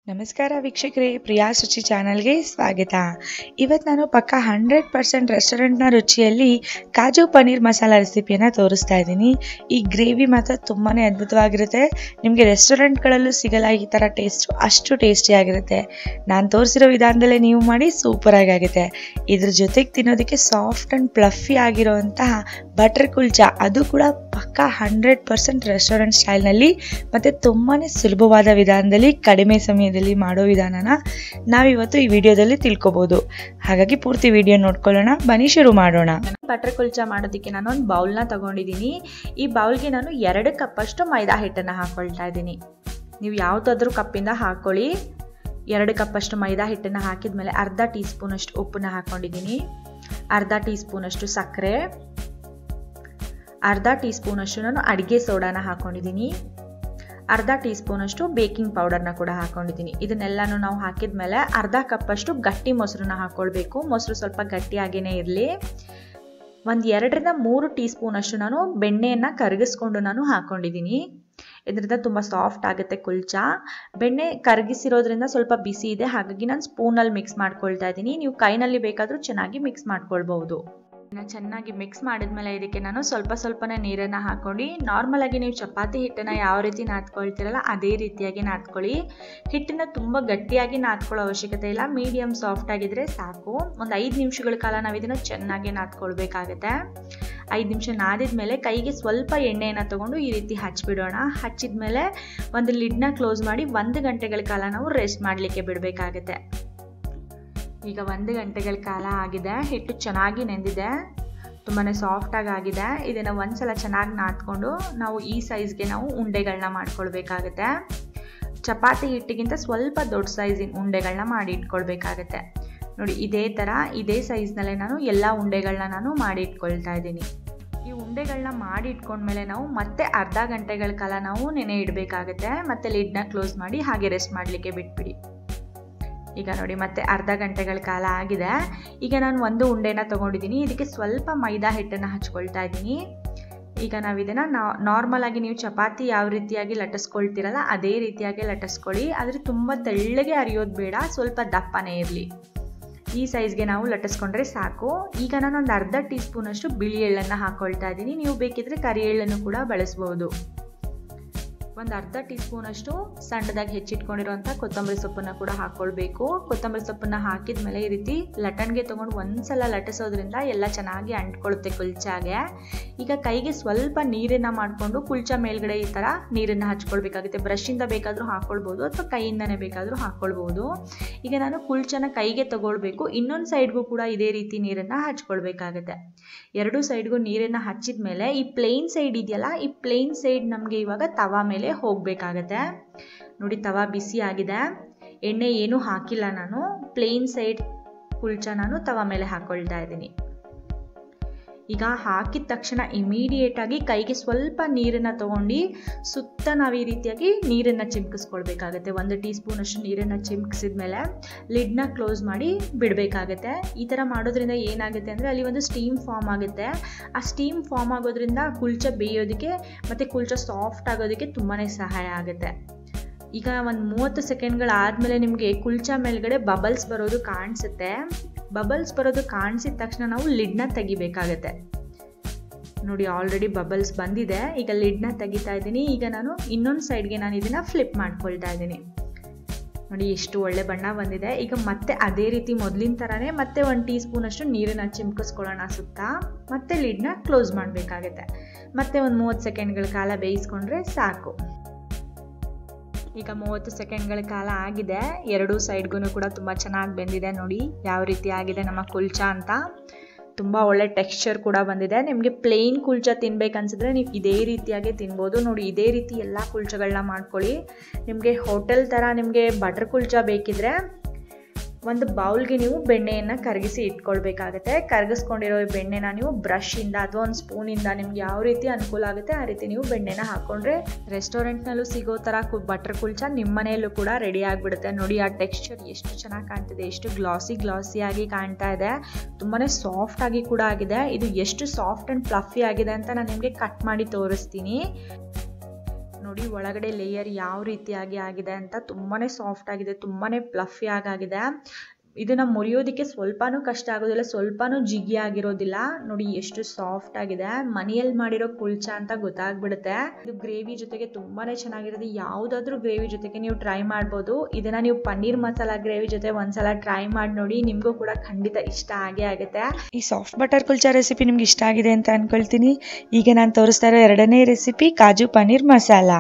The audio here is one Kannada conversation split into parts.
ನಮಸ್ಕಾರ ವೀಕ್ಷಕರೇ ಪ್ರಿಯಾ ಶುಚಿ ಚಾನಲ್ಗೆ ಸ್ವಾಗತ ಇವತ್ತು ನಾನು ಪಕ್ಕ ಹಂಡ್ರೆಡ್ ಪರ್ಸೆಂಟ್ ರೆಸ್ಟೋರೆಂಟ್ನ ರುಚಿಯಲ್ಲಿ ಕಾಜು ಪನ್ನೀರ್ ಮಸಾಲ ರೆಸಿಪಿಯನ್ನು ತೋರಿಸ್ತಾ ಇದ್ದೀನಿ ಈ ಗ್ರೇವಿ ಮಾತ್ರ ತುಂಬಾ ಅದ್ಭುತವಾಗಿರುತ್ತೆ ನಿಮಗೆ ರೆಸ್ಟೋರೆಂಟ್ಗಳಲ್ಲೂ ಸಿಗಲ್ಲ ಈ ಥರ ಟೇಸ್ಟು ಅಷ್ಟು ಟೇಸ್ಟಿಯಾಗಿರುತ್ತೆ ನಾನು ತೋರಿಸಿರೋ ವಿಧಾನದಲ್ಲೇ ನೀವು ಮಾಡಿ ಸೂಪರಾಗಿ ಆಗುತ್ತೆ ಇದ್ರ ಜೊತೆಗೆ ತಿನ್ನೋದಕ್ಕೆ ಸಾಫ್ಟ್ ಆ್ಯಂಡ್ ಪ್ಲಫಿ ಆಗಿರೋವಂತಹ ಬಟರ್ ಕುಲ್ಚಾ ಅದು ಕೂಡ ಪಕ್ಕ ಹಂಡ್ರೆಡ್ ಪರ್ಸೆಂಟ್ ರೆಸ್ಟೋರೆಂಟ್ ಸ್ಟೈಲ್ನಲ್ಲಿ ಮತ್ತು ತುಂಬಾ ಸುಲಭವಾದ ವಿಧಾನದಲ್ಲಿ ಕಡಿಮೆ ಸಮಯದಲ್ಲಿ ಮಾಡೋ ವಿಧಾನನ ನಾವಿವತ್ತು ಈ ವಿಡಿಯೋದಲ್ಲಿ ತಿಳ್ಕೊಬೋದು ಹಾಗಾಗಿ ಪೂರ್ತಿ ವಿಡಿಯೋ ನೋಡ್ಕೊಳ್ಳೋಣ ಬನ್ನಿ ಶುರು ಮಾಡೋಣ ಬಟರ್ ಕುಲ್ಚಾ ಮಾಡೋದಕ್ಕೆ ನಾನು ಒಂದು ಬೌಲ್ನ ತಗೊಂಡಿದ್ದೀನಿ ಈ ಬೌಲ್ಗೆ ನಾನು ಎರಡು ಕಪ್ಪಷ್ಟು ಮೈದಾ ಹಿಟ್ಟನ್ನು ಹಾಕ್ಕೊಳ್ತಾ ಇದ್ದೀನಿ ನೀವು ಯಾವುದಾದ್ರೂ ಕಪ್ಪಿಂದ ಹಾಕ್ಕೊಳ್ಳಿ ಎರಡು ಕಪ್ಪಷ್ಟು ಮೈದಾ ಹಿಟ್ಟನ್ನು ಹಾಕಿದ್ಮೇಲೆ ಅರ್ಧ ಟೀ ಸ್ಪೂನಷ್ಟು ಉಪ್ಪನ್ನ ಹಾಕ್ಕೊಂಡಿದ್ದೀನಿ ಅರ್ಧ ಟೀ ಸ್ಪೂನಷ್ಟು ಸಕ್ಕರೆ ಅರ್ಧ ಟೀ ಸ್ಪೂನಷ್ಟು ನಾನು ಅಡುಗೆ ಸೋಡಾನ ಹಾಕ್ಕೊಂಡಿದ್ದೀನಿ ಅರ್ಧ ಟೀ ಸ್ಪೂನಷ್ಟು ಬೇಕಿಂಗ್ ಪೌಡರ್ನ ಕೂಡ ಹಾಕ್ಕೊಂಡಿದ್ದೀನಿ ಇದನ್ನೆಲ್ಲನೂ ನಾವು ಹಾಕಿದ್ಮೇಲೆ ಅರ್ಧ ಕಪ್ಪಷ್ಟು ಗಟ್ಟಿ ಮೊಸರನ್ನ ಹಾಕ್ಕೊಳ್ಬೇಕು ಮೊಸರು ಸ್ವಲ್ಪ ಗಟ್ಟಿಯಾಗೇ ಇರಲಿ ಒಂದು ಎರಡರಿಂದ ಮೂರು ಟೀ ಸ್ಪೂನಷ್ಟು ನಾನು ಬೆಣ್ಣೆಯನ್ನು ಕರಗಿಸ್ಕೊಂಡು ನಾನು ಹಾಕ್ಕೊಂಡಿದ್ದೀನಿ ಇದರಿಂದ ತುಂಬ ಸಾಫ್ಟ್ ಆಗುತ್ತೆ ಕುಲ್ಚಾ ಬೆಣ್ಣೆ ಕರಗಿಸಿರೋದ್ರಿಂದ ಸ್ವಲ್ಪ ಬಿಸಿ ಇದೆ ಹಾಗಾಗಿ ನಾನು ಸ್ಪೂನಲ್ಲಿ ಮಿಕ್ಸ್ ಮಾಡ್ಕೊಳ್ತಾ ಇದ್ದೀನಿ ನೀವು ಕೈನಲ್ಲಿ ಬೇಕಾದರೂ ಚೆನ್ನಾಗಿ ಮಿಕ್ಸ್ ಮಾಡ್ಕೊಳ್ಬಹುದು ಚೆನ್ನಾಗಿ ಮಿಕ್ಸ್ ಮಾಡಿದ್ಮೇಲೆ ಇದಕ್ಕೆ ನಾನು ಸ್ವಲ್ಪ ಸ್ವಲ್ಪನೇ ನೀರನ್ನು ಹಾಕ್ಕೊಂಡು ನಾರ್ಮಲ್ ಆಗಿ ನೀವು ಚಪಾತಿ ಹಿಟ್ಟನ್ನು ಯಾವ ರೀತಿ ನಾದ್ಕೊಳ್ತೀರಲ್ಲ ಅದೇ ರೀತಿಯಾಗಿ ನಾದ್ಕೊಳ್ಳಿ ಹಿಟ್ಟನ್ನು ತುಂಬ ಗಟ್ಟಿಯಾಗಿ ನಾದ್ಕೊಳ್ಳೋ ಅವಶ್ಯಕತೆ ಇಲ್ಲ ಮೀಡಿಯಮ್ ಸಾಫ್ಟ್ ಆಗಿದ್ರೆ ಸಾಕು ಒಂದು ಐದು ನಿಮಿಷಗಳ ಕಾಲ ನಾವು ಇದನ್ನು ಚೆನ್ನಾಗಿ ನಾದ್ಕೊಳ್ಬೇಕಾಗತ್ತೆ ಐದು ನಿಮಿಷ ನಾದಿದ್ಮೇಲೆ ಕೈಗೆ ಸ್ವಲ್ಪ ಎಣ್ಣೆಯನ್ನು ತಗೊಂಡು ಈ ರೀತಿ ಹಚ್ಬಿಡೋಣ ಹಚ್ಚಿದ್ಮೇಲೆ ಒಂದು ಲಿಡ್ನ ಕ್ಲೋಸ್ ಮಾಡಿ ಒಂದು ಗಂಟೆಗಳ ಕಾಲ ನಾವು ರೆಸ್ಟ್ ಮಾಡಲಿಕ್ಕೆ ಬಿಡಬೇಕಾಗತ್ತೆ ಈಗ ಒಂದು ಗಂಟೆಗಳ ಕಾಲ ಆಗಿದೆ ಹಿಟ್ಟು ಚೆನ್ನಾಗಿ ನೆಂದಿದೆ ತುಂಬಾ ಸಾಫ್ಟಾಗಿ ಆಗಿದೆ ಇದನ್ನು ಒಂದ್ಸಲ ಚೆನ್ನಾಗಿ ನಾದ್ಕೊಂಡು ನಾವು ಈ ಸೈಜ್ಗೆ ನಾವು ಉಂಡೆಗಳನ್ನ ಮಾಡ್ಕೊಳ್ಬೇಕಾಗತ್ತೆ ಚಪಾತಿ ಹಿಟ್ಟಿಗಿಂತ ಸ್ವಲ್ಪ ದೊಡ್ಡ ಸೈಜಿನ ಉಂಡೆಗಳನ್ನ ಮಾಡಿ ಇಟ್ಕೊಳ್ಬೇಕಾಗತ್ತೆ ನೋಡಿ ಇದೇ ಥರ ಇದೇ ಸೈಜ್ನಲ್ಲೇ ನಾನು ಎಲ್ಲ ಉಂಡೆಗಳನ್ನ ನಾನು ಮಾಡಿ ಇಟ್ಕೊಳ್ತಾ ಇದ್ದೀನಿ ಈ ಉಂಡೆಗಳನ್ನ ಮಾಡಿ ಇಟ್ಕೊಂಡ್ಮೇಲೆ ನಾವು ಮತ್ತೆ ಅರ್ಧ ಗಂಟೆಗಳ ಕಾಲ ನಾವು ನೆನೆ ಇಡಬೇಕಾಗತ್ತೆ ಮತ್ತೆ ಲಿಡ್ನ ಕ್ಲೋಸ್ ಮಾಡಿ ಹಾಗೆ ರೆಸ್ಟ್ ಮಾಡಲಿಕ್ಕೆ ಬಿಟ್ಬಿಡಿ ಈಗ ನೋಡಿ ಮತ್ತೆ ಅರ್ಧ ಗಂಟೆಗಳ ಕಾಲ ಆಗಿದೆ ಈಗ ನಾನು ಒಂದು ಉಂಡೆನ ತೊಗೊಂಡಿದ್ದೀನಿ ಇದಕ್ಕೆ ಸ್ವಲ್ಪ ಮೈದಾ ಹಿಟ್ಟನ್ನು ಹಚ್ಕೊಳ್ತಾ ಇದ್ದೀನಿ ಈಗ ನಾವು ಇದನ್ನು ನಾರ್ಮಲ್ ಆಗಿ ನೀವು ಚಪಾತಿ ಯಾವ ರೀತಿಯಾಗಿ ಲಟ್ಟಿಸ್ಕೊಳ್ತೀರಲ್ಲ ಅದೇ ರೀತಿಯಾಗಿ ಲಟ್ಟಿಸ್ಕೊಳ್ಳಿ ಆದರೆ ತುಂಬ ತೆಳ್ಳಗೆ ಅರಿಯೋದು ಬೇಡ ಸ್ವಲ್ಪ ದಪ್ಪನೇ ಇರಲಿ ಈ ಸೈಜ್ಗೆ ನಾವು ಲಟ್ಟಿಸ್ಕೊಂಡ್ರೆ ಸಾಕು ಈಗ ನಾನು ಒಂದು ಅರ್ಧ ಟೀ ಸ್ಪೂನಷ್ಟು ಬಿಳಿ ಎಳ್ಳನ್ನು ಹಾಕ್ಕೊಳ್ತಾ ಇದ್ದೀನಿ ನೀವು ಬೇಕಿದ್ರೆ ಕರಿ ಎಳ್ಳನ್ನು ಕೂಡ ಬಳಸ್ಬೋದು ಒಂದು ಅರ್ಧ ಟೀ ಸ್ಪೂನಷ್ಟು ಸಣ್ಣದಾಗಿ ಹೆಚ್ಚಿಟ್ಕೊಂಡಿರೋಂಥ ಕೊತ್ತಂಬರಿ ಸೊಪ್ಪನ್ನು ಕೂಡ ಹಾಕ್ಕೊಳ್ಬೇಕು ಕೊತ್ತಂಬರಿ ಸೊಪ್ಪನ್ನು ಹಾಕಿದ ಮೇಲೆ ಈ ರೀತಿ ಲಟಣ್ಗೆ ತೊಗೊಂಡು ಒಂದ್ಸಲ ಲಟ್ಟಿಸೋದ್ರಿಂದ ಎಲ್ಲ ಚೆನ್ನಾಗಿ ಅಂಟ್ಕೊಳ್ಳುತ್ತೆ ಕುಲ್ಚಾಗೆ ಈಗ ಕೈಗೆ ಸ್ವಲ್ಪ ನೀರನ್ನು ಮಾಡಿಕೊಂಡು ಕುಲ್ಚಾ ಮೇಲ್ಗಡೆ ಈ ಥರ ನೀರನ್ನು ಹಚ್ಕೊಳ್ಬೇಕಾಗುತ್ತೆ ಬ್ರಷಿಂದ ಬೇಕಾದರೂ ಹಾಕ್ಕೊಳ್ಬೋದು ಅಥವಾ ಕೈಯಿಂದನೇ ಬೇಕಾದರೂ ಹಾಕ್ಕೊಳ್ಬೋದು ಈಗ ನಾನು ಕುಲ್ಚನ ಕೈಗೆ ತಗೊಳ್ಬೇಕು ಇನ್ನೊಂದು ಸೈಡ್ಗೂ ಕೂಡ ಇದೇ ರೀತಿ ನೀರನ್ನು ಹಚ್ಕೊಳ್ಬೇಕಾಗತ್ತೆ ಎರಡೂ ಸೈಡ್ಗೂ ನೀರನ್ನು ಹಚ್ಚಿದ ಮೇಲೆ ಈ ಪ್ಲೇನ್ ಸೈಡ್ ಇದೆಯಲ್ಲ ಈ ಪ್ಲೇನ್ ಸೈಡ್ ನಮಗೆ ಇವಾಗ ತವಾ ಮೇಲೆ ಹೋಗಬೇಕಾಗತ್ತೆ ನೋಡಿ ತವಾ ಬಿಸಿ ಆಗಿದೆ ಎಣ್ಣೆ ಏನೂ ಹಾಕಿಲ್ಲ ನಾನು ಪ್ಲೇನ್ ಸೈಡ್ ಕುಲ್ಚ ನಾನು ತವಾ ಮೇಲೆ ಹಾಕ್ಕೊಳ್ತಾ ಇದ್ದೀನಿ ಈಗ ಹಾಕಿದ ತಕ್ಷಣ ಇಮಿಡಿಯೇಟಾಗಿ ಕೈಗೆ ಸ್ವಲ್ಪ ನೀರನ್ನು ತೊಗೊಂಡು ಸುತ್ತ ನಾವು ಈ ರೀತಿಯಾಗಿ ನೀರನ್ನು ಚಿಮ್ಕಿಸ್ಕೊಳ್ಬೇಕಾಗತ್ತೆ ಒಂದು ಟೀ ಸ್ಪೂನಷ್ಟು ನೀರನ್ನು ಚಿಮ್ಕಿಸಿದ ಮೇಲೆ ಲಿಡ್ನ ಕ್ಲೋಸ್ ಮಾಡಿ ಬಿಡಬೇಕಾಗತ್ತೆ ಈ ಥರ ಮಾಡೋದ್ರಿಂದ ಏನಾಗುತ್ತೆ ಅಂದರೆ ಅಲ್ಲಿ ಒಂದು ಸ್ಟೀಮ್ ಫಾರ್ಮ್ ಆಗುತ್ತೆ ಆ ಸ್ಟೀಮ್ ಫಾರ್ಮ್ ಆಗೋದ್ರಿಂದ ಕುಲ್ಚ ಬೇಯೋದಕ್ಕೆ ಮತ್ತು ಕುಲ್ಚ ಸಾಫ್ಟ್ ಆಗೋದಕ್ಕೆ ತುಂಬಾ ಸಹಾಯ ಆಗುತ್ತೆ ಈಗ ಒಂದು ಮೂವತ್ತು ಸೆಕೆಂಡ್ಗಳಾದಮೇಲೆ ನಿಮಗೆ ಕುಲ್ಚಾ ಮೇಲ್ಗಡೆ ಬಬಲ್ಸ್ ಬರೋದು ಕಾಣಿಸುತ್ತೆ ಬಬಲ್ಸ್ ಬರೋದು ಕಾಣಿಸಿದ ತಕ್ಷಣ ನಾವು ಲಿಡ್ನ ತೆಗಿಬೇಕಾಗತ್ತೆ ನೋಡಿ ಆಲ್ರೆಡಿ ಬಬಲ್ಸ್ ಬಂದಿದೆ ಈಗ ಲಿಡ್ನ ತೆಗಿತಾ ಇದ್ದೀನಿ ಈಗ ನಾನು ಇನ್ನೊಂದು ಸೈಡ್ಗೆ ನಾನು ಇದನ್ನು ಫ್ಲಿಪ್ ಮಾಡ್ಕೊಳ್ತಾ ಇದ್ದೀನಿ ನೋಡಿ ಎಷ್ಟು ಒಳ್ಳೆ ಬಣ್ಣ ಬಂದಿದೆ ಈಗ ಮತ್ತೆ ಅದೇ ರೀತಿ ಮೊದಲಿನ ಥರನೇ ಮತ್ತೆ ಒಂದು ಟೀ ಸ್ಪೂನಷ್ಟು ನೀರನ್ನು ಚಿಮ್ಕಿಸ್ಕೊಳ್ಳೋಣ ಸುತ್ತ ಮತ್ತೆ ಲಿಡ್ನ ಕ್ಲೋಸ್ ಮಾಡಬೇಕಾಗತ್ತೆ ಮತ್ತೆ ಒಂದು ಮೂವತ್ತು ಸೆಕೆಂಡ್ಗಳ ಕಾಲ ಬೇಯಿಸ್ಕೊಂಡ್ರೆ ಸಾಕು ಈಗ ಮೂವತ್ತು ಸೆಕೆಂಡ್ಗಳ ಕಾಲ ಆಗಿದೆ ಎರಡೂ ಸೈಡ್ಗೂ ಕೂಡ ತುಂಬ ಚೆನ್ನಾಗಿ ಬೆಂದಿದೆ ನೋಡಿ ಯಾವ ರೀತಿ ಆಗಿದೆ ನಮ್ಮ ಕುಲ್ಚಾ ಅಂತ ತುಂಬ ಒಳ್ಳೆ ಟೆಕ್ಸ್ಚರ್ ಕೂಡ ಬಂದಿದೆ ನಿಮಗೆ ಪ್ಲೇನ್ ಕುಲ್ಚಾ ತಿನ್ಬೇಕನ್ಸಿದ್ರೆ ನೀವು ಇದೇ ರೀತಿಯಾಗಿ ತಿನ್ಬೋದು ನೋಡಿ ಇದೇ ರೀತಿ ಎಲ್ಲ ಕುಲ್ಚಗಳನ್ನ ಮಾಡ್ಕೊಳ್ಳಿ ನಿಮಗೆ ಹೋಟೆಲ್ ಥರ ನಿಮಗೆ ಬಟರ್ ಕುಲ್ಚಾ ಬೇಕಿದ್ರೆ ಒಂದು ಬೌಲ್ಗೆ ನೀವು ಬೆಣ್ಣೆಯನ್ನು ಕರಗಿಸಿ ಇಟ್ಕೊಳ್ಬೇಕಾಗತ್ತೆ ಕರಗಿಸ್ಕೊಂಡಿರೋ ಬೆಣ್ಣೆನ ನೀವು ಬ್ರಷಿಂದ ಅಥವಾ ಒಂದು ಸ್ಪೂನಿಂದ ನಿಮ್ಗೆ ಯಾವ ರೀತಿ ಅನುಕೂಲ ಆಗುತ್ತೆ ಆ ರೀತಿ ನೀವು ಬೆಣ್ಣೆನ ಹಾಕ್ಕೊಂಡ್ರೆ ರೆಸ್ಟೋರೆಂಟ್ನಲ್ಲೂ ಸಿಗೋ ಥರ ಕು ಬಟರ್ ಕುಲ್ಚಾ ನಿಮ್ಮ ಮನೆಯಲ್ಲೂ ಕೂಡ ರೆಡಿ ಆಗಿಬಿಡುತ್ತೆ ನೋಡಿ ಆ ಟೆಕ್ಸ್ಚರ್ ಎಷ್ಟು ಚೆನ್ನಾಗಿ ಕಾಣ್ತಿದೆ ಎಷ್ಟು ಗ್ಲಾಸಿ ಗ್ಲಾಸಿಯಾಗಿ ಕಾಣ್ತಾ ಇದೆ ತುಂಬಾ ಸಾಫ್ಟ್ ಆಗಿ ಕೂಡ ಆಗಿದೆ ಇದು ಎಷ್ಟು ಸಾಫ್ಟ್ ಆ್ಯಂಡ್ ಫ್ಲಫಿ ಆಗಿದೆ ಅಂತ ನಾನು ನಿಮಗೆ ಕಟ್ ಮಾಡಿ ತೋರಿಸ್ತೀನಿ ನೋಡಿ ಒಳಗಡೆ ಲೇಯರ್ ಯಾವ ರೀತಿಯಾಗಿ ಆಗಿದೆ ಅಂತ ತುಂಬಾ ಸಾಫ್ಟ್ ಆಗಿದೆ ತುಂಬಾ ಪ್ಲಫಿ ಆಗಿದೆ ಇದನ್ನ ಮುರಿಯೋದಕ್ಕೆ ಸ್ವಲ್ಪನೂ ಕಷ್ಟ ಆಗೋದಿಲ್ಲ ಸ್ವಲ್ಪನೂ ಜಿಗಿ ಆಗಿರೋದಿಲ್ಲ ನೋಡಿ ಎಷ್ಟು ಸಾಫ್ಟ್ ಆಗಿದೆ ಮನೆಯಲ್ಲಿ ಮಾಡಿರೋ ಕುಲ್ಚಾ ಅಂತ ಗೊತ್ತಾಗ್ಬಿಡುತ್ತೆ ಇದು ಗ್ರೇವಿ ಜೊತೆಗೆ ತುಂಬಾನೇ ಚೆನ್ನಾಗಿರುತ್ತೆ ಯಾವ್ದಾದ್ರು ಗ್ರೇವಿ ಜೊತೆಗೆ ನೀವು ಟ್ರೈ ಮಾಡ್ಬೋದು ಇದನ್ನ ನೀವು ಪನ್ನೀರ್ ಮಸಾಲಾ ಗ್ರೇವಿ ಜೊತೆ ಒಂದ್ಸಲ ಟ್ರೈ ಮಾಡಿ ನೋಡಿ ನಿಮ್ಗೂ ಕೂಡ ಖಂಡಿತ ಇಷ್ಟ ಆಗೇ ಆಗುತ್ತೆ ಈ ಸಾಫ್ಟ್ ಬಟರ್ ಕುಲ್ಚಾ ರೆಸಿಪಿ ನಿಮ್ಗೆ ಇಷ್ಟ ಆಗಿದೆ ಅಂತ ಅನ್ಕೊಳ್ತೀನಿ ಈಗ ನಾನು ತೋರಿಸ್ತಾ ಇರೋ ಎರಡನೇ ರೆಸಿಪಿ ಕಾಜು ಪನ್ನೀರ್ ಮಸಾಲ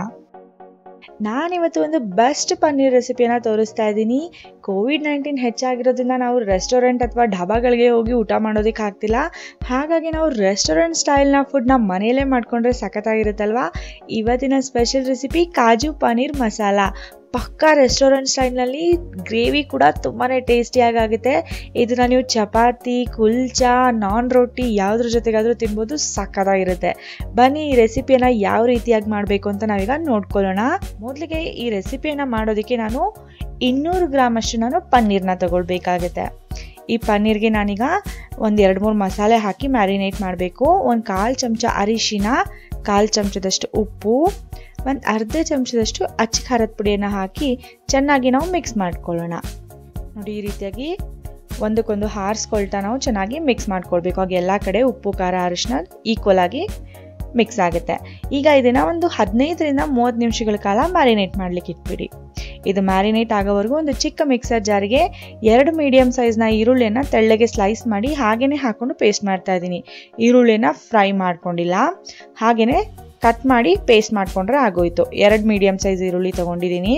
ನಾನಿವತ್ತು ಒಂದು ಬೆಸ್ಟ್ ಪನ್ನೀರ್ ರೆಸಿಪಿಯನ್ನು ತೋರಿಸ್ತಾ ಇದ್ದೀನಿ ಕೋವಿಡ್ ನೈನ್ಟೀನ್ ಹೆಚ್ಚಾಗಿರೋದ್ರಿಂದ ನಾವು ರೆಸ್ಟೋರೆಂಟ್ ಅಥವಾ ಢಾಬಾಗಳಿಗೆ ಹೋಗಿ ಊಟ ಮಾಡೋದಕ್ಕೆ ಆಗ್ತಿಲ್ಲ ಹಾಗಾಗಿ ನಾವು ರೆಸ್ಟೋರೆಂಟ್ ಸ್ಟೈಲ್ನ ಫುಡ್ನ ಮನೆಯಲ್ಲೇ ಮಾಡ್ಕೊಂಡ್ರೆ ಸಖತ್ತಾಗಿರುತ್ತಲ್ವಾ ಇವತ್ತಿನ ಸ್ಪೆಷಲ್ ರೆಸಿಪಿ ಕಾಜು ಪನ್ನೀರ್ ಮಸಾಲ ಪಕ್ಕಾ ರೆಸ್ಟೋರೆಂಟ್ ಸ್ಟೈಲ್ನಲ್ಲಿ ಗ್ರೇವಿ ಕೂಡ ತುಂಬಾ ಟೇಸ್ಟಿಯಾಗಿ ಆಗುತ್ತೆ ಇದನ್ನ ನೀವು ಚಪಾತಿ ಕುಲ್ಚಾ ನಾನ್ ರೊಟ್ಟಿ ಯಾವುದ್ರ ಜೊತೆಗಾದರೂ ತಿನ್ಬೋದು ಸಕ್ಕತ್ತಾಗಿರುತ್ತೆ ಬನ್ನಿ ಈ ರೆಸಿಪಿಯನ್ನು ಯಾವ ರೀತಿಯಾಗಿ ಮಾಡಬೇಕು ಅಂತ ನಾವೀಗ ನೋಡ್ಕೊಳ್ಳೋಣ ಮೊದಲಿಗೆ ಈ ರೆಸಿಪಿಯನ್ನು ಮಾಡೋದಕ್ಕೆ ನಾನು ಇನ್ನೂರು ಗ್ರಾಮ್ ಅಷ್ಟು ನಾನು ಪನ್ನೀರ್ನ ತಗೊಳ್ಬೇಕಾಗುತ್ತೆ ಈ ಪನ್ನೀರ್ಗೆ ನಾನೀಗ ಒಂದು ಎರಡು ಮೂರು ಮಸಾಲೆ ಹಾಕಿ ಮ್ಯಾರಿನೇಟ್ ಮಾಡಬೇಕು ಒಂದು ಕಾಲು ಚಮಚ ಅರಿಶಿನ ಕಾಲು ಚಮಚದಷ್ಟು ಉಪ್ಪು ಒಂದು ಅರ್ಧ ಚಮಚದಷ್ಟು ಅಚ್ಚ ಖಾರದ ಪುಡಿಯನ್ನು ಹಾಕಿ ಚೆನ್ನಾಗಿ ನಾವು ಮಿಕ್ಸ್ ಮಾಡ್ಕೊಳ್ಳೋಣ ನೋಡಿ ಈ ರೀತಿಯಾಗಿ ಒಂದಕ್ಕೊಂದು ಹಾರಿಸ್ಕೊಳ್ತಾ ನಾವು ಚೆನ್ನಾಗಿ ಮಿಕ್ಸ್ ಮಾಡ್ಕೊಳ್ಬೇಕು ಆಗ ಎಲ್ಲ ಕಡೆ ಉಪ್ಪು ಖಾರ ಅರಿಶಿನ ಈಕ್ವಲ್ ಆಗಿ ಮಿಕ್ಸ್ ಆಗುತ್ತೆ ಈಗ ಇದನ್ನು ಒಂದು ಹದಿನೈದರಿಂದ ಮೂವತ್ತು ನಿಮಿಷಗಳ ಕಾಲ ಮ್ಯಾರಿನೇಟ್ ಮಾಡ್ಲಿಕ್ಕೆ ಇಟ್ಬಿಡಿ ಇದು ಮ್ಯಾರಿನೇಟ್ ಆಗೋವರೆಗೂ ಒಂದು ಚಿಕ್ಕ ಮಿಕ್ಸರ್ ಜಾರಿಗೆ ಎರಡು ಮೀಡಿಯಮ್ ಸೈಜ್ನ ಈರುಳ್ಳಿಯನ್ನು ತೆಳ್ಳಗೆ ಸ್ಲೈಸ್ ಮಾಡಿ ಹಾಗೇನೆ ಹಾಕೊಂಡು ಪೇಸ್ಟ್ ಮಾಡ್ತಾ ಇದ್ದೀನಿ ಈರುಳ್ಳಿನ ಫ್ರೈ ಮಾಡ್ಕೊಂಡಿಲ್ಲ ಹಾಗೇನೆ ಕಟ್ ಮಾಡಿ ಪೇಸ್ಟ್ ಮಾಡ್ಕೊಂಡ್ರೆ ಆಗೋಯ್ತು ಎರಡು ಮೀಡಿಯಮ್ ಸೈಜ್ ಈರುಳ್ಳಿ ತೊಗೊಂಡಿದ್ದೀನಿ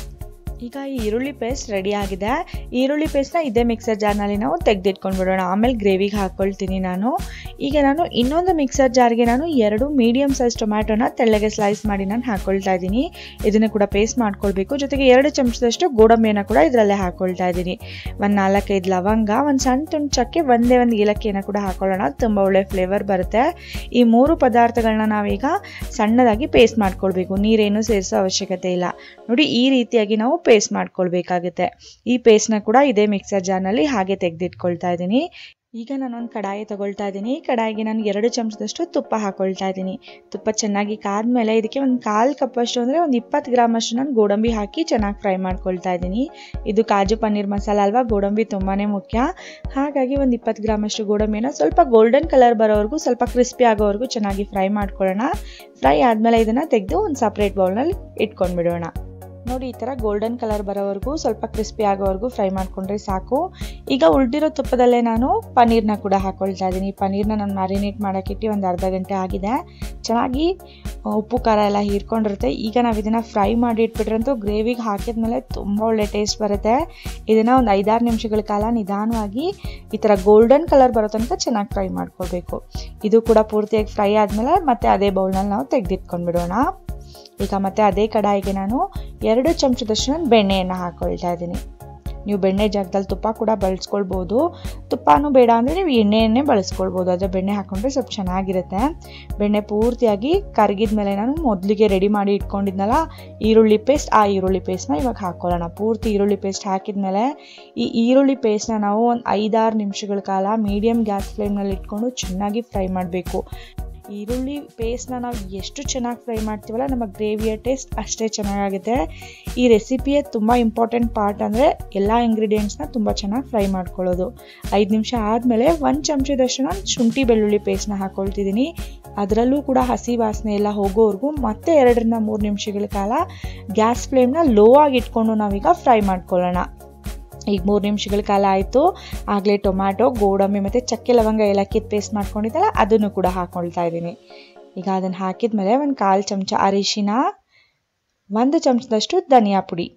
ಈಗ ಈ ಈರುಳ್ಳಿ ಪೇಸ್ಟ್ ರೆಡಿ ಆಗಿದೆ ಈರುಳ್ಳಿ ಪೇಸ್ಟ್ನ ಇದೇ ಮಿಕ್ಸರ್ ಜಾರ್ನಲ್ಲಿ ನಾವು ತೆಗೆದಿಟ್ಕೊಂಡ್ಬಿಡೋಣ ಆಮೇಲೆ ಗ್ರೇವಿಗೆ ಹಾಕ್ಕೊಳ್ತೀನಿ ನಾನು ಈಗ ನಾನು ಇನ್ನೊಂದು ಮಿಕ್ಸರ್ ಜಾರ್ಗೆ ನಾನು ಎರಡು ಮೀಡಿಯಮ್ ಸೈಜ್ ಟೊಮ್ಯಾಟೊನ ತೆಳ್ಳಗೆ ಸ್ಲೈಸ್ ಮಾಡಿ ನಾನು ಹಾಕ್ಕೊಳ್ತಾ ಇದ್ದೀನಿ ಇದನ್ನು ಕೂಡ ಪೇಸ್ಟ್ ಮಾಡ್ಕೊಳ್ಬೇಕು ಜೊತೆಗೆ ಎರಡು ಚಮಚದಷ್ಟು ಗೋಡಂಬಿಯನ್ನು ಕೂಡ ಇದರಲ್ಲೇ ಹಾಕ್ಕೊಳ್ತಾ ಇದ್ದೀನಿ ಒಂದು ನಾಲ್ಕೈದು ಲವಂಗ ಒಂದು ಸಣ್ಣ ತುಂಡು ಚಕ್ಕೆ ಒಂದೇ ಒಂದು ಏಲಕ್ಕಿಯನ್ನು ಕೂಡ ಹಾಕೊಳ್ಳೋಣ ತುಂಬ ಒಳ್ಳೆ ಫ್ಲೇವರ್ ಬರುತ್ತೆ ಈ ಮೂರು ಪದಾರ್ಥಗಳನ್ನ ನಾವೀಗ ಸಣ್ಣದಾಗಿ ಪೇಸ್ಟ್ ಮಾಡ್ಕೊಳ್ಬೇಕು ನೀರೇನು ಸೇರಿಸೋ ಅವಶ್ಯಕತೆ ಇಲ್ಲ ನೋಡಿ ಈ ರೀತಿಯಾಗಿ ನಾವು ಪೇಸ್ಟ್ ಮಾಡ್ಕೊಳ್ಬೇಕಾಗುತ್ತೆ ಈ ಪೇಸ್ಟ್ನ ಕೂಡ ಇದೇ ಮಿಕ್ಸರ್ ಜಾರ್ನಲ್ಲಿ ಹಾಗೆ ತೆಗೆದಿಟ್ಕೊಳ್ತಾ ಇದ್ದೀನಿ ಈಗ ನಾನೊಂದು ಕಡಾಯಿ ತಗೊಳ್ತಾ ಇದ್ದೀನಿ ಕಡಾಯಿಗೆ ನಾನು ಎರಡು ಚಮಚದಷ್ಟು ತುಪ್ಪ ಹಾಕೊಳ್ತಾ ಇದ್ದೀನಿ ತುಪ್ಪ ಚೆನ್ನಾಗಿ ಕಾದ್ಮೇಲೆ ಇದಕ್ಕೆ ಒಂದು ಕಾಲು ಕಪ್ಪಷ್ಟು ಅಂದರೆ ಒಂದು ಇಪ್ಪತ್ತು ಗ್ರಾಮ್ ಅಷ್ಟು ನಾನು ಗೋಡಂಬಿ ಹಾಕಿ ಚೆನ್ನಾಗಿ ಫ್ರೈ ಮಾಡ್ಕೊಳ್ತಾ ಇದ್ದೀನಿ ಇದು ಕಾಜು ಪನ್ನೀರ್ ಮಸಾಲ ಅಲ್ವಾ ಗೋಡಂಬಿ ತುಂಬಾ ಮುಖ್ಯ ಹಾಗಾಗಿ ಒಂದು ಇಪ್ಪತ್ತು ಗ್ರಾಮ್ ಅಷ್ಟು ಗೋಡಂಬಿನ ಸ್ವಲ್ಪ ಗೋಲ್ಡನ್ ಕಲರ್ ಬರೋವರೆಗೂ ಸ್ವಲ್ಪ ಕ್ರಿಸ್ಪಿ ಆಗೋವರೆಗೂ ಚೆನ್ನಾಗಿ ಫ್ರೈ ಮಾಡ್ಕೊಳ್ಳೋಣ ಫ್ರೈ ಆದಮೇಲೆ ಇದನ್ನು ತೆಗೆದು ಒಂದು ಸಪ್ರೇಟ್ ಬೌಲ್ನಲ್ಲಿ ಇಟ್ಕೊಂಡ್ಬಿಡೋಣ ನೋಡಿ ಈ ಥರ ಗೋಲ್ಡನ್ ಕಲರ್ ಬರೋವರೆಗೂ ಸ್ವಲ್ಪ ಕ್ರಿಸ್ಪಿ ಆಗೋವರೆಗೂ ಫ್ರೈ ಮಾಡ್ಕೊಂಡ್ರೆ ಸಾಕು ಈಗ ಉಳ್ದಿರೋ ತುಪ್ಪದಲ್ಲೇ ನಾನು ಪನ್ನೀರ್ನ ಕೂಡ ಹಾಕೊಳ್ತಾ ಇದ್ದೀನಿ ಪನ್ನೀರ್ನ ನಾನು ಮ್ಯಾರಿನೇಟ್ ಮಾಡೋಕ್ಕಿಟ್ಟು ಒಂದು ಅರ್ಧ ಗಂಟೆ ಆಗಿದೆ ಚೆನ್ನಾಗಿ ಉಪ್ಪು ಖಾರ ಎಲ್ಲ ಹೀರ್ಕೊಂಡಿರುತ್ತೆ ಈಗ ನಾವು ಇದನ್ನು ಫ್ರೈ ಮಾಡಿ ಇಟ್ಬಿಟ್ರಂತೂ ಗ್ರೇವಿಗೆ ಹಾಕಿದ್ಮೇಲೆ ತುಂಬ ಒಳ್ಳೆ ಟೇಸ್ಟ್ ಬರುತ್ತೆ ಇದನ್ನು ಒಂದು ಐದಾರು ನಿಮಿಷಗಳ ಕಾಲ ನಿಧಾನವಾಗಿ ಈ ಥರ ಗೋಲ್ಡನ್ ಕಲರ್ ಬರೋ ತನಕ ಚೆನ್ನಾಗಿ ಫ್ರೈ ಮಾಡ್ಕೊಳ್ಬೇಕು ಇದು ಕೂಡ ಪೂರ್ತಿಯಾಗಿ ಫ್ರೈ ಆದಮೇಲೆ ಮತ್ತೆ ಅದೇ ಬೌಲ್ನಲ್ಲಿ ನಾವು ತೆಗೆದಿಟ್ಕೊಂಡ್ಬಿಡೋಣ ಈಗ ಮತ್ತೆ ಅದೇ ಕಡಾಯಿಗೆ ನಾನು ಎರಡು ಚಮಚದಷ್ಟು ನಾನು ಬೆಣ್ಣೆಯನ್ನು ಹಾಕ್ಕೊಳ್ತಾ ಇದ್ದೀನಿ ನೀವು ಬೆಣ್ಣೆ ಜಾಗದಲ್ಲಿ ತುಪ್ಪ ಕೂಡ ಬಳಸ್ಕೊಳ್ಬೋದು ತುಪ್ಪನೂ ಬೇಡ ಅಂದರೆ ನೀವು ಎಣ್ಣೆಯನ್ನೇ ಬಳಸ್ಕೊಳ್ಬೋದು ಆದರೆ ಬೆಣ್ಣೆ ಹಾಕ್ಕೊಂಡ್ರೆ ಸ್ವಲ್ಪ ಚೆನ್ನಾಗಿರುತ್ತೆ ಬೆಣ್ಣೆ ಪೂರ್ತಿಯಾಗಿ ಕರಗಿದ ಮೇಲೆ ನಾನು ಮೊದಲಿಗೆ ರೆಡಿ ಮಾಡಿ ಇಟ್ಕೊಂಡಿದ್ನಲ್ಲ ಈರುಳ್ಳಿ ಪೇಸ್ಟ್ ಆ ಈರುಳ್ಳಿ ಪೇಸ್ಟ್ನ ಇವಾಗ ಹಾಕ್ಕೊಳ್ಳೋಣ ಪೂರ್ತಿ ಈರುಳ್ಳಿ ಪೇಸ್ಟ್ ಹಾಕಿದ್ಮೇಲೆ ಈ ಈರುಳ್ಳಿ ಪೇಸ್ಟ್ನ ನಾವು ಒಂದು ಐದಾರು ನಿಮಿಷಗಳ ಕಾಲ ಮೀಡಿಯಮ್ ಗ್ಯಾಸ್ ಫ್ಲೇಮ್ನಲ್ಲಿ ಇಟ್ಕೊಂಡು ಚೆನ್ನಾಗಿ ಫ್ರೈ ಮಾಡಬೇಕು ಈರುಳ್ಳಿ ಪೇಸ್ಟ್ನ ನಾವು ಎಷ್ಟು ಚೆನ್ನಾಗಿ ಫ್ರೈ ಮಾಡ್ತೀವಲ್ಲ ನಮ್ಮ ಗ್ರೇವಿಯ ಟೇಸ್ಟ್ ಅಷ್ಟೇ ಚೆನ್ನಾಗಾಗುತ್ತೆ ಈ ರೆಸಿಪಿಯ ತುಂಬ ಇಂಪಾರ್ಟೆಂಟ್ ಪಾರ್ಟ್ ಅಂದರೆ ಎಲ್ಲ ಇಂಗ್ರೀಡಿಯೆಂಟ್ಸ್ನ ತುಂಬ ಚೆನ್ನಾಗಿ ಫ್ರೈ ಮಾಡ್ಕೊಳ್ಳೋದು ಐದು ನಿಮಿಷ ಆದಮೇಲೆ ಒಂದು ಚಮಚದಷ್ಟು ನಾನು ಶುಂಠಿ ಬೆಳ್ಳುಳ್ಳಿ ಪೇಸ್ಟ್ನ ಹಾಕ್ಕೊಳ್ತಿದ್ದೀನಿ ಅದರಲ್ಲೂ ಕೂಡ ಹಸಿ ವಾಸನೆ ಎಲ್ಲ ಹೋಗೋವರೆಗೂ ಮತ್ತೆ ಎರಡರಿಂದ ಮೂರು ನಿಮಿಷಗಳ ಕಾಲ ಗ್ಯಾಸ್ ಫ್ಲೇಮ್ನ ಲೋ ಆಗಿ ಇಟ್ಕೊಂಡು ನಾವೀಗ ಫ್ರೈ ಮಾಡ್ಕೊಳ್ಳೋಣ ಈಗ ಮೂರು ನಿಮಿಷಗಳ ಕಾಲ ಆಯಿತು ಆಗಲೇ ಟೊಮ್ಯಾಟೊ ಗೋಡಂಬಿ ಮತ್ತು ಚಕ್ಕೆ ಲವಂಗ ಏಲಕ್ಕಿ ಪೇಸ್ಟ್ ಮಾಡ್ಕೊಂಡಿದ್ದಲ್ಲ ಅದನ್ನು ಕೂಡ ಹಾಕ್ಕೊಳ್ತಾ ಇದ್ದೀನಿ ಈಗ ಅದನ್ನು ಹಾಕಿದ್ಮೇಲೆ ಒಂದು ಕಾಲು ಚಮಚ ಅರಿಶಿನ ಒಂದು ಚಮಚದಷ್ಟು ಧನಿಯಾ ಪುಡಿ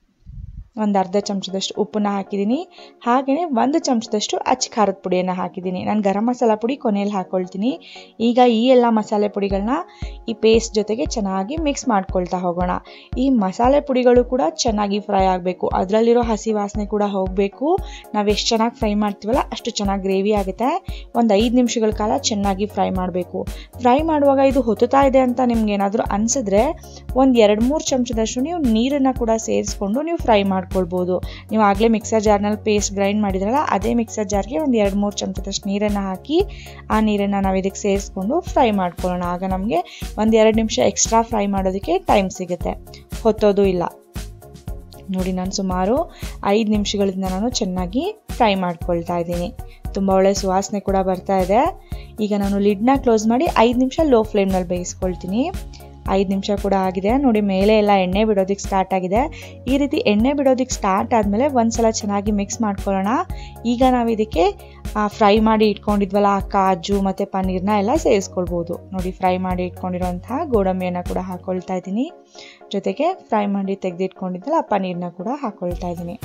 ಒಂದು ಅರ್ಧ ಚಮಚದಷ್ಟು ಉಪ್ಪನ್ನ ಹಾಕಿದ್ದೀನಿ ಹಾಗೆಯೇ ಒಂದು ಚಮಚದಷ್ಟು ಅಚ್ಚ ಖಾರದ ಪುಡಿಯನ್ನು ಹಾಕಿದ್ದೀನಿ ನಾನು ಗರಂ ಮಸಾಲ ಪುಡಿ ಕೊನೆಯಲ್ಲಿ ಹಾಕ್ಕೊಳ್ತೀನಿ ಈಗ ಈ ಎಲ್ಲ ಮಸಾಲೆ ಪುಡಿಗಳನ್ನ ಈ ಪೇಸ್ಟ್ ಜೊತೆಗೆ ಚೆನ್ನಾಗಿ ಮಿಕ್ಸ್ ಮಾಡ್ಕೊಳ್ತಾ ಹೋಗೋಣ ಈ ಮಸಾಲೆ ಪುಡಿಗಳು ಕೂಡ ಚೆನ್ನಾಗಿ ಫ್ರೈ ಆಗಬೇಕು ಅದರಲ್ಲಿರೋ ಹಸಿ ವಾಸನೆ ಕೂಡ ಹೋಗಬೇಕು ನಾವು ಎಷ್ಟು ಚೆನ್ನಾಗಿ ಫ್ರೈ ಮಾಡ್ತೀವಲ್ಲ ಅಷ್ಟು ಚೆನ್ನಾಗಿ ಗ್ರೇವಿ ಆಗುತ್ತೆ ಒಂದು ಐದು ನಿಮಿಷಗಳ ಕಾಲ ಚೆನ್ನಾಗಿ ಫ್ರೈ ಮಾಡಬೇಕು ಫ್ರೈ ಮಾಡುವಾಗ ಇದು ಹೊತ್ತುತ್ತಾ ಇದೆ ಅಂತ ನಿಮ್ಗೆ ಏನಾದರೂ ಅನಿಸಿದ್ರೆ ಒಂದು ಎರಡು ಮೂರು ಚಮಚದಷ್ಟು ನೀವು ನೀರನ್ನು ಕೂಡ ಸೇರಿಸ್ಕೊಂಡು ನೀವು ಫ್ರೈ ಮಾಡಿ ಮಾಡ್ಕೊಳ್ಬೋದು ನೀವು ಆಗಲೇ ಮಿಕ್ಸರ್ ಜಾರ್ನಲ್ಲಿ ಪೇಸ್ಟ್ ಗ್ರೈಂಡ್ ಮಾಡಿದ್ರಲ್ಲ ಅದೇ ಮಿಕ್ಸರ್ ಜಾರ್ಗೆ ಒಂದು ಎರಡು ಮೂರು ಚಮಚದಷ್ಟು ನೀರನ್ನು ಹಾಕಿ ಆ ನೀರನ್ನು ನಾವು ಇದಕ್ಕೆ ಸೇರಿಸ್ಕೊಂಡು ಫ್ರೈ ಮಾಡ್ಕೊಳ್ಳೋಣ ಆಗ ನಮಗೆ ಒಂದು ಎರಡು ನಿಮಿಷ ಎಕ್ಸ್ಟ್ರಾ ಫ್ರೈ ಮಾಡೋದಕ್ಕೆ ಟೈಮ್ ಸಿಗುತ್ತೆ ಹೊತ್ತೋದು ಇಲ್ಲ ನೋಡಿ ನಾನು ಸುಮಾರು ಐದು ನಿಮಿಷಗಳಿಂದ ನಾನು ಚೆನ್ನಾಗಿ ಫ್ರೈ ಮಾಡ್ಕೊಳ್ತಾ ಇದ್ದೀನಿ ತುಂಬ ಒಳ್ಳೆ ಸುವಾಸನೆ ಕೂಡ ಬರ್ತಾ ಇದೆ ಈಗ ನಾನು ಲಿಡ್ನ ಕ್ಲೋಸ್ ಮಾಡಿ ಐದು ನಿಮಿಷ ಲೋ ಫ್ಲೇಮ್ನಲ್ಲಿ ಬೇಯಿಸ್ಕೊಳ್ತೀನಿ ಐದು ನಿಮಿಷ ಕೂಡ ಆಗಿದೆ ನೋಡಿ ಮೇಲೆ ಎಲ್ಲ ಎಣ್ಣೆ ಬಿಡೋದಕ್ಕೆ ಸ್ಟಾರ್ಟ್ ಆಗಿದೆ ಈ ರೀತಿ ಎಣ್ಣೆ ಬಿಡೋದಕ್ಕೆ ಸ್ಟಾರ್ಟ್ ಆದಮೇಲೆ ಒಂದ್ಸಲ ಚೆನ್ನಾಗಿ ಮಿಕ್ಸ್ ಮಾಡ್ಕೊಳ್ಳೋಣ ಈಗ ನಾವು ಇದಕ್ಕೆ ಫ್ರೈ ಮಾಡಿ ಇಟ್ಕೊಂಡಿದ್ವಲ್ಲ ಆ ಕಾಜು ಮತ್ತು ಪನ್ನೀರ್ನ ಎಲ್ಲ ಸೇರಿಸ್ಕೊಳ್ಬೋದು ನೋಡಿ ಫ್ರೈ ಮಾಡಿ ಇಟ್ಕೊಂಡಿರೋಂತಹ ಗೋಡಂಬಿಯನ್ನು ಕೂಡ ಹಾಕ್ಕೊಳ್ತಾ ಇದ್ದೀನಿ ಜೊತೆಗೆ ಫ್ರೈ ಮಾಡಿ ತೆಗೆದಿಟ್ಕೊಂಡಿದ್ದಲ್ಲ ಆ ಪನ್ನೀರ್ನ ಕೂಡ ಹಾಕ್ಕೊಳ್ತಾ ಇದ್ದೀನಿ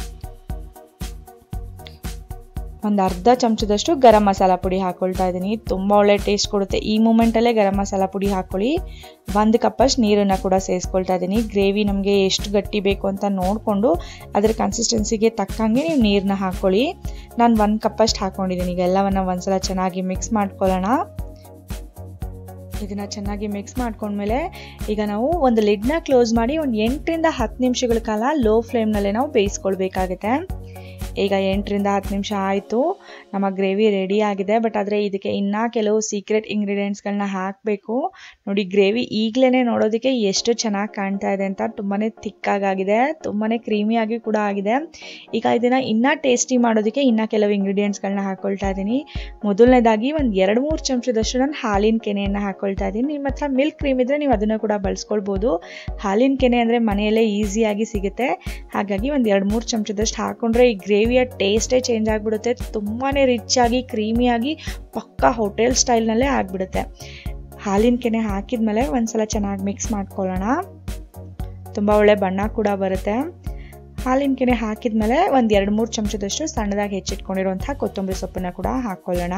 ಒಂದು ಅರ್ಧ ಚಮಚದಷ್ಟು ಗರಂ ಮಸಾಲ ಪುಡಿ ಹಾಕ್ಕೊಳ್ತಾ ಇದ್ದೀನಿ ತುಂಬ ಒಳ್ಳೆ ಟೇಸ್ಟ್ ಕೊಡುತ್ತೆ ಈ ಮೂಮೆಂಟಲ್ಲೇ ಗರಂ ಮಸಾಲ ಪುಡಿ ಹಾಕ್ಕೊಳ್ಳಿ ಒಂದು ಕಪ್ಪಷ್ಟು ನೀರನ್ನು ಕೂಡ ಸೇರಿಸ್ಕೊಳ್ತಾ ಇದ್ದೀನಿ ಗ್ರೇವಿ ನಮಗೆ ಎಷ್ಟು ಗಟ್ಟಿ ಬೇಕು ಅಂತ ನೋಡಿಕೊಂಡು ಅದರ ಕನ್ಸಿಸ್ಟೆನ್ಸಿಗೆ ತಕ್ಕಂಗೆ ನೀವು ನೀರನ್ನ ಹಾಕ್ಕೊಳ್ಳಿ ನಾನು ಒಂದು ಕಪ್ಪಷ್ಟು ಹಾಕ್ಕೊಂಡಿದ್ದೀನಿ ಈಗ ಎಲ್ಲವನ್ನು ಒಂದ್ಸಲ ಚೆನ್ನಾಗಿ ಮಿಕ್ಸ್ ಮಾಡ್ಕೊಳ್ಳೋಣ ಇದನ್ನು ಚೆನ್ನಾಗಿ ಮಿಕ್ಸ್ ಮಾಡ್ಕೊಂಡ್ಮೇಲೆ ಈಗ ನಾವು ಒಂದು ಲಿಡ್ನ ಕ್ಲೋಸ್ ಮಾಡಿ ಒಂದು ಎಂಟರಿಂದ ಹತ್ತು ನಿಮಿಷಗಳ ಕಾಲ ಲೋ ಫ್ಲೇಮ್ನಲ್ಲೇ ನಾವು ಬೇಯಿಸ್ಕೊಳ್ಬೇಕಾಗುತ್ತೆ ಈಗ ಎಂಟರಿಂದ ಹತ್ತು ನಿಮಿಷ ಆಯಿತು ನಮ್ಮ ಗ್ರೇವಿ ರೆಡಿ ಆಗಿದೆ ಬಟ್ ಆದರೆ ಇದಕ್ಕೆ ಇನ್ನೂ ಕೆಲವು ಸೀಕ್ರೆಟ್ ಇಂಗ್ರೀಡಿಯೆಂಟ್ಸ್ಗಳನ್ನ ಹಾಕಬೇಕು ನೋಡಿ ಗ್ರೇವಿ ಈಗಲೇ ನೋಡೋದಕ್ಕೆ ಎಷ್ಟು ಚೆನ್ನಾಗಿ ಕಾಣ್ತಾ ಇದೆ ಅಂತ ತುಂಬಾ ತಿಕ್ಕಾಗಿದೆ ತುಂಬಾ ಕ್ರೀಮಿಯಾಗಿ ಕೂಡ ಆಗಿದೆ ಈಗ ಇದನ್ನು ಇನ್ನೂ ಟೇಸ್ಟಿ ಮಾಡೋದಕ್ಕೆ ಇನ್ನೂ ಕೆಲವು ಇಂಗ್ರೀಡಿಯೆಂಟ್ಸ್ಗಳನ್ನ ಹಾಕ್ಕೊಳ್ತಾ ಇದ್ದೀನಿ ಮೊದಲನೇದಾಗಿ ಒಂದು ಎರಡು ಮೂರು ಚಮಚದಷ್ಟು ನಾನು ಹಾಲಿನ ಕೆನೆಯನ್ನು ಹಾಕ್ಕೊಳ್ತಾ ಇದ್ದೀನಿ ನಿಮ್ಮ ಹತ್ರ ಮಿಲ್ಕ್ ಕ್ರೀಮ್ ಇದ್ದರೆ ನೀವು ಅದನ್ನು ಕೂಡ ಬಳಸ್ಕೊಳ್ಬೋದು ಹಾಲಿನ ಕೆನೆ ಅಂದರೆ ಮನೆಯಲ್ಲೇ ಈಸಿಯಾಗಿ ಸಿಗುತ್ತೆ ಹಾಗಾಗಿ ಒಂದು ಎರಡು ಮೂರು ಚಮಚದಷ್ಟು ಹಾಕ್ಕೊಂಡ್ರೆ ಈ ಗ್ರೇವಿಯ ಟೇಸ್ಟೇ ಚೇಂಜ್ ಆಗಿಬಿಡುತ್ತೆ ತುಂಬಾ ರಿಚ್ ಆಗಿ ಕ್ರೀಮಿಯಾಗಿ ಪಕ್ಕಾ ಹೋಟೆಲ್ ಸ್ಟೈಲ್ನಲ್ಲೇ ಆಗಿಬಿಡುತ್ತೆ ಹಾಲಿನ ಕೆನೆ ಹಾಕಿದ್ಮೇಲೆ ಒಂದ್ಸಲ ಚೆನ್ನಾಗಿ ಮಿಕ್ಸ್ ಮಾಡ್ಕೊಳ್ಳೋಣ ತುಂಬ ಒಳ್ಳೆ ಬಣ್ಣ ಕೂಡ ಬರುತ್ತೆ ಹಾಲಿನ ಕೆನೆ ಹಾಕಿದ್ಮೇಲೆ ಒಂದು ಎರಡು ಮೂರು ಚಮಚದಷ್ಟು ಸಣ್ಣದಾಗಿ ಹೆಚ್ಚಿಟ್ಕೊಂಡಿರುವಂಥ ಕೊತ್ತಂಬರಿ ಸೊಪ್ಪನ್ನು ಕೂಡ ಹಾಕ್ಕೊಳ್ಳೋಣ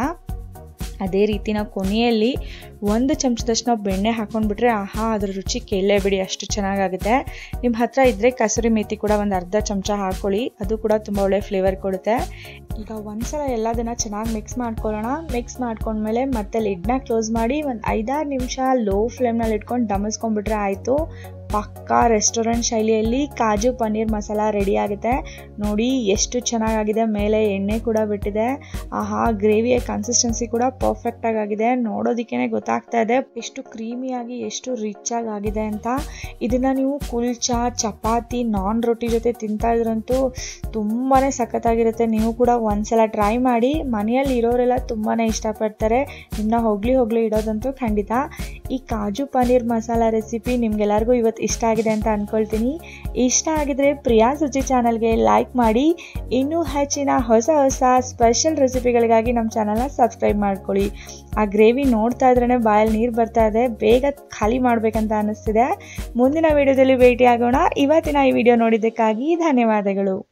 ಅದೇ ರೀತಿ ನಾವು ಕೊನೆಯಲ್ಲಿ ಒಂದು ಚಮಚದಷ್ಟು ನಾವು ಬೆಣ್ಣೆ ಹಾಕೊಂಡ್ಬಿಟ್ರೆ ಆಹಾ ಅದ್ರ ರುಚಿ ಕೇಳಲೇ ಬಿಡಿ ಅಷ್ಟು ಚೆನ್ನಾಗಾಗುತ್ತೆ ನಿಮ್ಮ ಹತ್ರ ಇದ್ದರೆ ಕಸೂರಿ ಮೇಥಿ ಕೂಡ ಒಂದು ಅರ್ಧ ಚಮಚ ಹಾಕ್ಕೊಳ್ಳಿ ಅದು ಕೂಡ ತುಂಬ ಒಳ್ಳೆ ಫ್ಲೇವರ್ ಕೊಡುತ್ತೆ ಈಗ ಒಂದ್ಸಲ ಎಲ್ಲದನ್ನು ಚೆನ್ನಾಗಿ ಮಿಕ್ಸ್ ಮಾಡ್ಕೊಳ್ಳೋಣ ಮಿಕ್ಸ್ ಮಾಡ್ಕೊಂಡ್ಮೇಲೆ ಮತ್ತೆ ಲಿಡ್ನ ಕ್ಲೋಸ್ ಮಾಡಿ ಒಂದು ಐದಾರು ನಿಮಿಷ ಲೋ ಫ್ಲೇಮ್ನಲ್ಲಿ ಇಟ್ಕೊಂಡು ದಮಸ್ಕೊಂಡ್ಬಿಟ್ರೆ ಆಯಿತು ಪಕ್ಕಾ ರೆಸ್ಟೋರೆಂಟ್ ಶೈಲಿಯಲ್ಲಿ ಕಾಜು ಪನ್ನೀರ್ ಮಸಾಲ ರೆಡಿ ಆಗುತ್ತೆ ನೋಡಿ ಎಷ್ಟು ಚೆನ್ನಾಗಾಗಿದೆ ಮೇಲೆ ಎಣ್ಣೆ ಕೂಡ ಬಿಟ್ಟಿದೆ ಆಹಾ ಗ್ರೇವಿಯ ಕನ್ಸಿಸ್ಟೆನ್ಸಿ ಕೂಡ ಪರ್ಫೆಕ್ಟಾಗಿ ಆಗಿದೆ ನೋಡೋದಕ್ಕೇ ಗೊತ್ತಾಗ್ತಾ ಇದೆ ಎಷ್ಟು ಕ್ರೀಮಿಯಾಗಿ ಎಷ್ಟು ರಿಚ್ ಆಗಿ ಆಗಿದೆ ಅಂತ ಇದನ್ನು ನೀವು ಕುಲ್ಚಾ ಚಪಾತಿ ನಾನ್ ರೊಟ್ಟಿ ಜೊತೆ ತಿಂತಾ ಇದ್ರಂತೂ ತುಂಬಾ ಸಖತ್ತಾಗಿರುತ್ತೆ ನೀವು ಕೂಡ ಒಂದ್ಸಲ ಟ್ರೈ ಮಾಡಿ ಮನೆಯಲ್ಲಿ ಇರೋರೆಲ್ಲ ತುಂಬಾ ಇಷ್ಟಪಡ್ತಾರೆ ನಿಮ್ಮನ್ನ ಹೋಗ್ಲಿ ಹೋಗ್ಲಿ ಇಡೋದಂತೂ ಖಂಡಿತ ಈ ಕಾಜು ಪನ್ನೀರ್ ಮಸಾಲ ರೆಸಿಪಿ ನಿಮ್ಗೆಲ್ಲರಿಗೂ ಇವತ್ತು ಇಷ್ಟ ಆಗಿದೆ ಅಂತ ಅಂದ್ಕೊಳ್ತೀನಿ ಇಷ್ಟ ಆಗಿದ್ರೆ ಪ್ರಿಯಾ ಸುಚಿ ಚಾನಲ್ಗೆ ಲೈಕ್ ಮಾಡಿ ಇನ್ನೂ ಹೆಚ್ಚಿನ ಹೊಸ ಹೊಸ ಸ್ಪೆಷಲ್ ರೆಸಿಪಿಗಳಿಗಾಗಿ ನಮ್ಮ ಚಾನಲ್ನ ಸಬ್ಸ್ಕ್ರೈಬ್ ಮಾಡ್ಕೊಳ್ಳಿ ಆ ಗ್ರೇವಿ ನೋಡ್ತಾ ಇದ್ರೇ ಬಾಯಲ್ಲಿ ನೀರು ಬರ್ತಾ ಇದೆ ಬೇಗ ಖಾಲಿ ಮಾಡಬೇಕಂತ ಅನ್ನಿಸ್ತಿದೆ ಮುಂದಿನ ವಿಡಿಯೋದಲ್ಲಿ ಭೇಟಿ ಆಗೋಣ ಇವತ್ತಿನ ಈ ವಿಡಿಯೋ ನೋಡಿದ್ದಕ್ಕಾಗಿ ಧನ್ಯವಾದಗಳು